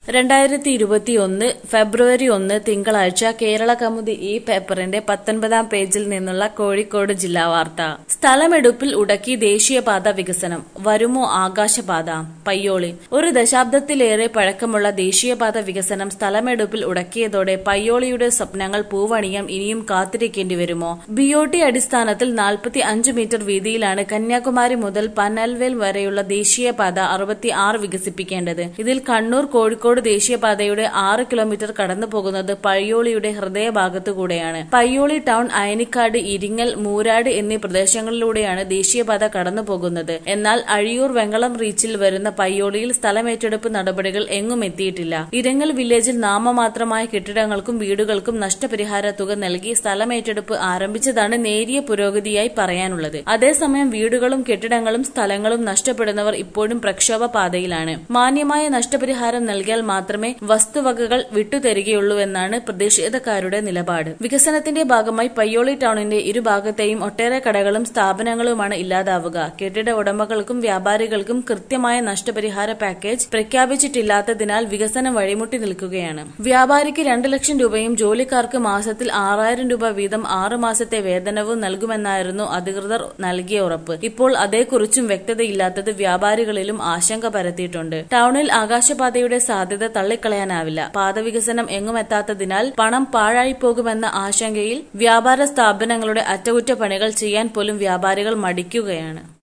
രണ്ടായിരത്തി ഇരുപത്തിയൊന്ന് ഫെബ്രുവരി ഒന്ന് തിങ്കളാഴ്ച കേരള കൗമുദി ഈ പേപ്പറിന്റെ പത്തൊൻപതാം പേജിൽ നിന്നുള്ള കോഴിക്കോട് ജില്ലാ വാർത്ത സ്ഥലമെടുപ്പിൽ ഉടക്കി ദേശീയപാത വികസനം വരുമോ ആകാശപാത പയ്യോളി ഒരു ദശാബ്ദത്തിലേറെ പഴക്കമുള്ള ദേശീയപാത വികസനം സ്ഥലമെടുപ്പിൽ ഉടക്കിയതോടെ പയ്യോളിയുടെ സ്വപ്നങ്ങൾ പൂവണിയാൻ ഇനിയും കാത്തിരിക്കേണ്ടി വരുമോ ബിഒടി അടിസ്ഥാനത്തിൽ നാൽപ്പത്തി അഞ്ച് മീറ്റർ വീതിയിലാണ് കന്യാകുമാരി മുതൽ പനൽവേൽ വരെയുള്ള ദേശീയപാത അറുപത്തി ആറ് വികസിപ്പിക്കേണ്ടത് ഇതിൽ കണ്ണൂർ കോഴിക്കോട് ദേശീയപാതയുടെ ആറ് കിലോമീറ്റർ കടന്നു പോകുന്നത് പയ്യോളിയുടെ ഹൃദയഭാഗത്തു കൂടെയാണ് പയ്യോളി ടൗൺ അയനിക്കാട് ഇരിങ്ങൽ മൂരാട് എന്നീ പ്രദേശങ്ങളിലൂടെയാണ് ദേശീയപാത കടന്നു പോകുന്നത് എന്നാൽ അഴിയൂർ വെങ്ങളം റീച്ചിൽ വരുന്ന പയ്യോളിയിൽ സ്ഥലമേറ്റെടുപ്പ് നടപടികൾ എങ്ങും എത്തിയിട്ടില്ല ഇരങ്ങൽ വില്ലേജിൽ നാമമാത്രമായ കെട്ടിടങ്ങൾക്കും വീടുകൾക്കും നഷ്ടപരിഹാര തുക നൽകി സ്ഥലമേറ്റെടുപ്പ് ആരംഭിച്ചതാണ് നേരിയ പുരോഗതിയായി പറയാനുള്ളത് അതേസമയം വീടുകളും കെട്ടിടങ്ങളും സ്ഥലങ്ങളും നഷ്ടപ്പെടുന്നവർ ഇപ്പോഴും പ്രക്ഷോഭ പാതയിലാണ് മാന്യമായ നഷ്ടപരിഹാരം നൽകിയാൽ മാത്രമേ വസ്തുവകകൾ വിട്ടുതരികയുള്ളൂവെന്നാണ് പ്രതിഷേധക്കാരുടെ നിലപാട് വികസനത്തിന്റെ ഭാഗമായി പയ്യോളി ടൗണിന്റെ ഇരുഭാഗത്തെയും ഒട്ടേറെ കടകളും സ്ഥാപനങ്ങളുമാണ് ഇല്ലാതാവുക കെട്ടിട ഉടമകൾക്കും വ്യാപാരികൾക്കും കൃത്യമായ നഷ്ടപരിഹാര പാക്കേജ് പ്രഖ്യാപിച്ചിട്ടില്ലാത്തതിനാൽ വികസനം വഴിമുട്ടി നിൽക്കുകയാണ് വ്യാപാരിക്ക് രണ്ട് ലക്ഷം രൂപയും ജോലിക്കാർക്ക് മാസത്തിൽ ആറായിരം രൂപ വീതം ആറ് മാസത്തെ വേതനവും നൽകുമെന്നായിരുന്നു അധികൃതർ നൽകിയ ഉറപ്പ് ഇപ്പോൾ അതേക്കുറിച്ചും വ്യക്തതയില്ലാത്തത് വ്യാപാരികളിലും ആശങ്ക പരത്തിയിട്ടുണ്ട് ടൗണിൽ ആകാശപാതയുടെ സാധ്യത തള്ളിക്കളയാനാവില്ല പാത വികസനം എങ്ങുമെത്താത്തതിനാൽ പണം പാഴായിപ്പോകുമെന്ന ആശങ്കയിൽ വ്യാപാര സ്ഥാപനങ്ങളുടെ അറ്റകുറ്റപ്പണികൾ ചെയ്യാൻ പോലും വ്യാപാരികൾ മടിക്കുകയാണ്